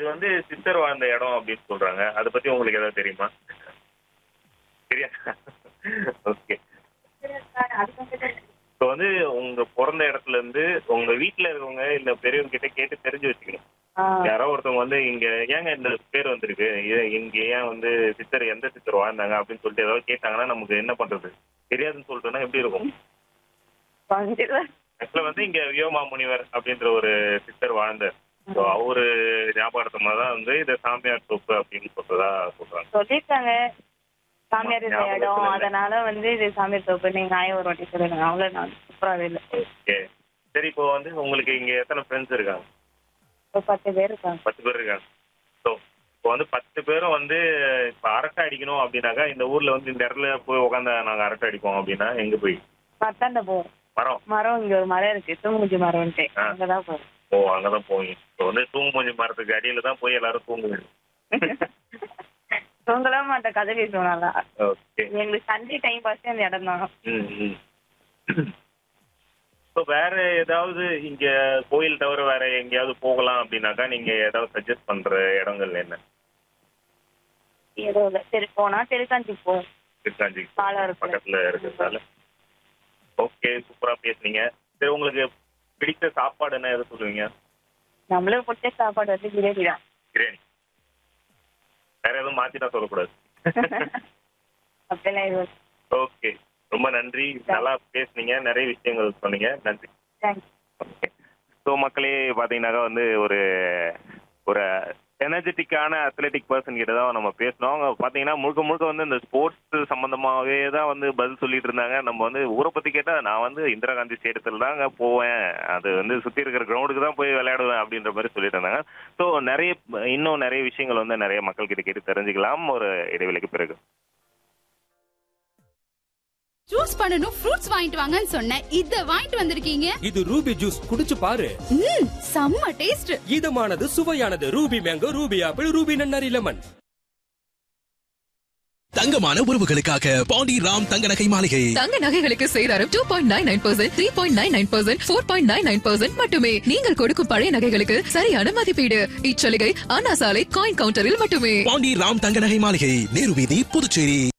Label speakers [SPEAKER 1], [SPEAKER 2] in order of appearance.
[SPEAKER 1] வந்து சித்தர் வாழ்ந்த இடம் அப்படின்னு சொல்றாங்க அதை பத்தி உங்களுக்கு ஏதாவது தெரியுமா தெரியா ஓகே இப்போ வந்து உங்க பிறந்த இடத்துல இருந்து உங்க வீட்ல இருக்கவங்க இல்ல பெரியவங்க கிட்ட கேட்டு தெரிஞ்சு வச்சுக்கணும் யாரோ ஒருத்தவங்க வந்து இங்க ஏங்க இந்த பேர் வந்திருக்கு இது இங்க ஏன் வந்து சித்தர் எந்த சித்தர் வாழ்ந்தாங்க அப்படின்னு சொல்லிட்டு ஏதாவது கேட்டாங்கன்னா நமக்கு என்ன பண்றது தெரியாதுன்னு சொல்லிட்டோம்னா எப்படி இருக்கும் ஆக்சுவலா வந்து இங்க வியோமா முனிவர் அப்படின்ற ஒரு சித்தர் வாழ்ந்தார் ஸோ அவரு ஞாபகமா தான் வந்து இதை சாமியார் தோப்பு அப்படின்னு சொல்றதா சொல்றாங்க
[SPEAKER 2] சொல்லிருக்காங்க சாமியார் இந்த
[SPEAKER 1] ஞாபகத்துல
[SPEAKER 2] இடம்
[SPEAKER 1] இல்ல.
[SPEAKER 2] அதனால வந்து இது சாமியார் தோப்பு நீங்க ஆய ஒரு வாட்டி சொல்லுங்க அவ்வளவு நான் சூப்பராகவே இல்லை
[SPEAKER 1] ஓகே சரி இப்போ வந்து உங்களுக்கு இங்க எத்தனை ஃப்ரெண்ட்ஸ் இருக்காங்க
[SPEAKER 2] ஒரு பத்து பேர் இருக்காங்க
[SPEAKER 1] பத்து பேர் இருக்காங்க ஸோ இப்போ வந்து பத்து பேரும் வந்து இப்போ அரட்டை அடிக்கணும் அப்படின்னாக்கா இந்த ஊர்ல வந்து இந்த இடத்துல போய் உட்காந்து நாங்க அரட்டை அடிப்போம் அப்படின்னா எங்க போய்
[SPEAKER 2] மத்தாண்ட போவோம்
[SPEAKER 1] மரம்
[SPEAKER 2] மரம் இங்க ஒரு மரம் இருக்கு தூங்குஞ்சி மரம்ன்ட்டு
[SPEAKER 1] ஆ.
[SPEAKER 2] அங்கதான் போவோம்
[SPEAKER 1] ஓ அங்கதான் போவீங்க இப்போ வந்து தூங்கு மூஞ்சி மரத்துக்கு அடியில தான் போய் எல்லாரும் தூங்குவீங்க
[SPEAKER 2] தூங்கலாம் மாட்டேன் கதை பேசுவோம் நல்லா
[SPEAKER 1] ஓகே
[SPEAKER 2] எங்களுக்கு சண்டே டைம் பாஸ் அந்த இடம் தான்
[SPEAKER 1] ம் ம் இப்போ வேற ஏதாவது இங்க கோயில் தவிர வேற எங்கேயாவது போகலாம் அப்படின்னாக்கா நீங்க ஏதாவது சஜஸ்ட் பண்ற இடங்கள் என்ன
[SPEAKER 2] ஏதோ இல்லை சரி போனா தெருக்காஞ்சி போவோம்
[SPEAKER 1] திருக்காஞ்சி
[SPEAKER 2] பாலாறு
[SPEAKER 1] பக்கத்துல இருக்கிறதால ஓகே சூப்பரா பேசுனீங்க சரி உங்களுக்கு பிடித்த சாப்பாடு என்ன எது சொல்லுவீங்க
[SPEAKER 2] நம்மளுக்கு பிடிச்ச சாப்பாடு வந்து பிரியாணி தான்
[SPEAKER 1] பிரியாணி வேற எதுவும் மாத்தினா சொல்லக்கூடாது
[SPEAKER 2] அப்படிலாம் எதுவும்
[SPEAKER 1] ஓகே ரொம்ப நன்றி நல்லா பேசுனீங்க நிறைய விஷயங்கள் சொன்னீங்க நன்றி
[SPEAKER 2] தேங்க்ஸ்
[SPEAKER 1] ஸோ மக்களே பார்த்தீங்கன்னாக்கா வந்து ஒரு ஒரு எனர்ஜெட்டிக்கான அத்லெட்டிக் பர்சன் கிட்ட தான் நம்ம பேசினோம் அவங்க பார்த்தீங்கன்னா முழுக்க முழுக்க வந்து இந்த ஸ்போர்ட்ஸ் சம்பந்தமாகவே தான் வந்து பதில் சொல்லிட்டு இருந்தாங்க நம்ம வந்து ஊரை பற்றி கேட்டால் நான் வந்து இந்திரா காந்தி ஸ்டேடியத்தில் தாங்க போவேன் அது வந்து சுற்றி இருக்கிற கிரவுண்டுக்கு தான் போய் விளையாடுவேன் அப்படின்ற மாதிரி சொல்லிட்டு இருந்தாங்க ஸோ நிறைய இன்னும் நிறைய விஷயங்கள் வந்து நிறைய மக்கள் கிட்ட கேட்டு தெரிஞ்சுக்கலாம் ஒரு இடைவெளிக்கு பிறகு
[SPEAKER 3] ஜூஸ் பண்ணனும் ஃப்ரூட்ஸ் வாங்கிட்டு வாங்கன்னு சொன்னேன் இத வாங்கிட்டு வந்திருக்கீங்க
[SPEAKER 4] இது ரூபி ஜூஸ் குடிச்சு பாரு
[SPEAKER 3] ம் செம்ம டேஸ்ட்
[SPEAKER 4] இதமானது சுவையானது Ruby mango Ruby apple Ruby நன்னாரி லெமன்
[SPEAKER 5] தங்கமான உறவுகளுக்காக பாண்டி ராம் தங்க நகை மாளிகை
[SPEAKER 6] தங்க நகைகளுக்கு சேதாரம் two point nine nine percent three point nine nine percent four point nine nine percent மட்டுமே நீங்கள் கொடுக்கும் பழைய நகைகளுக்கு சரியான மதிப்பீடு இச்சலுகை அண்ணா சாலை காயின் கவுண்டரில் மட்டுமே
[SPEAKER 5] பாண்டி ராம் தங்க நகை மாளிகை நேரு வீதி புதுச்சேரி